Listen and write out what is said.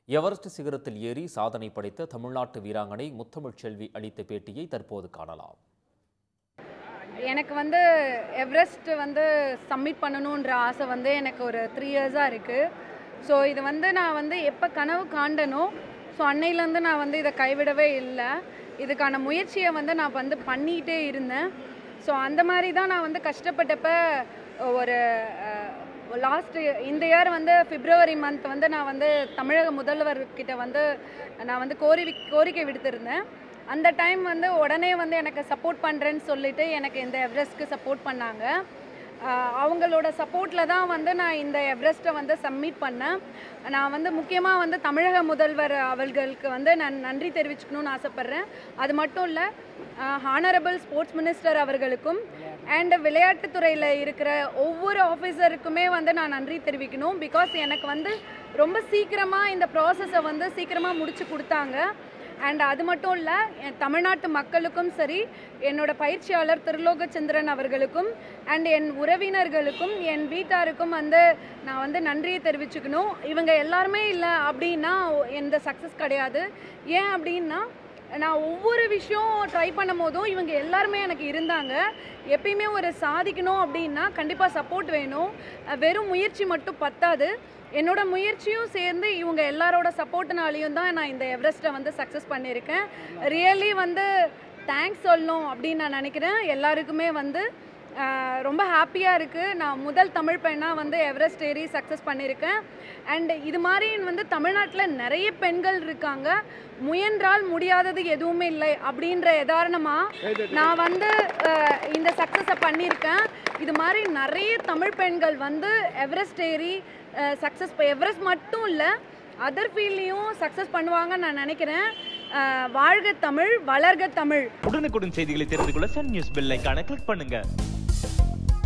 Everest சிகரத்தில் ஏறி சாதனை படைத்த தமிழ்நாட்டு வீராங்கனை முத்தமிழ்ச் செல்வி அளித்த பேட்டியை தற்போது காணலாம் எனக்கு வந்து எவரெஸ்ட் வந்து சப்மிட் பண்ணணுன்ற ஆசை வந்து எனக்கு ஒரு த்ரீ இயர்ஸாக இருக்குது ஸோ இது வந்து நான் வந்து எப்போ கனவு காண்டனோ ஸோ அன்னையிலேருந்து நான் வந்து இதை கைவிடவே இல்லை இதுக்கான முயற்சியை வந்து நான் வந்து பண்ணிகிட்டே இருந்தேன் ஸோ அந்த மாதிரி தான் நான் வந்து கஷ்டப்பட்டப்ப ஒரு லாஸ்ட் இந்த இயர் வந்து பிப்ரவரி மந்த் வந்து நான் வந்து தமிழக முதல்வர்கிட்ட வந்து நான் வந்து கோரி கோரிக்கை விடுத்திருந்தேன் அந்த டைம் வந்து உடனே வந்து எனக்கு சப்போர்ட் பண்ணுறேன்னு சொல்லிட்டு எனக்கு இந்த எவரெஸ்ட்க்கு சப்போர்ட் பண்ணாங்க ஆஹ் அவங்களோட சப்போர்ட்டில் தான் வந்து நான் இந்த எவரெஸ்ட்டை வந்து சப்மிட் பண்ணேன் நான் வந்து முக்கியமாக வந்து தமிழக முதல்வர் அவர்களுக்கு வந்து நான் நன்றி தெரிவிச்சுக்கணும்னு ஆசைப்பட்றேன் அது மட்டும் இல்லை ஹானரபிள் ஸ்போர்ட்ஸ் மினிஸ்டர் அவர்களுக்கும் அண்ட் விளையாட்டுத்துறையில் இருக்கிற ஒவ்வொரு ஆஃபீஸருக்குமே வந்து நான் நன்றி தெரிவிக்கணும் பிகாஸ் எனக்கு வந்து ரொம்ப சீக்கிரமாக இந்த ப்ராசஸை வந்து சீக்கிரமாக முடிச்சு கொடுத்தாங்க அண்ட் அது மட்டும் இல்லை என் தமிழ்நாட்டு மக்களுக்கும் சரி என்னோட பயிற்சியாளர் திருலோகச்சந்திரன் அவர்களுக்கும் அண்ட் என் உறவினர்களுக்கும் என் வீட்டாருக்கும் வந்து நான் வந்து நன்றியை தெரிவிச்சுக்கணும் இவங்க எல்லாருமே இல்லை அப்படின்னா எந்த சக்ஸஸ் கிடையாது ஏன் அப்படின்னா நான் ஒவ்வொரு விஷயம் ட்ரை பண்ணும் போதும் இவங்க எல்லாருமே எனக்கு இருந்தாங்க எப்பயுமே ஒரு சாதிக்கணும் அப்படின்னா கண்டிப்பாக சப்போர்ட் வேணும் அஹ் வெறும் முயற்சி மட்டும் பத்தாது என்னோட முயற்சியும் சேர்ந்து இவங்க எல்லாரோட சப்போர்ட்னாலையும் தான் நான் இந்த எவரெஸ்ட்டை வந்து சக்ஸஸ் பண்ணியிருக்கேன் ரியலி வந்து தேங்க்ஸ் சொல்லணும் அப்படின்னு நான் நினைக்கிறேன் எல்லாருக்குமே வந்து ஆஹ் ரொம்ப ஹாப்பியாக இருக்குது நான் முதல் தமிழ் பெண்ணாக வந்து எவரெஸ்ட் ஏறி சக்ஸஸ் பண்ணியிருக்கேன் அண்ட் இது மாதிரி வந்து தமிழ்நாட்டில் நிறைய பெண்கள் இருக்காங்க முயன்றால் முடியாதது எதுவுமே இல்லை அப்படின்ற எதாரணமாக நான் வந்து ஆஹ் இந்த சக்ஸஸை பண்ணியிருக்கேன் இது மாதிரி நிறைய தமிழ் பெண்கள் வந்து எவரெஸ்ட் ஏறி சக்ஸஸ் எவரெஸ்ட் மட்டும் இல்லை அதர் ஃபீல்ட்லேயும் சக்ஸஸ் பண்ணுவாங்கன்னு நான் நினைக்கிறேன் ஆஹ் வாழ்க தமிழ் வளர்க தமிழ் உடனுக்குடன் செய்திகளை தெரிந்து கொள்ள சன் நியூஸ் பெல் ஐகானை கிளிக் பண்ணுங்க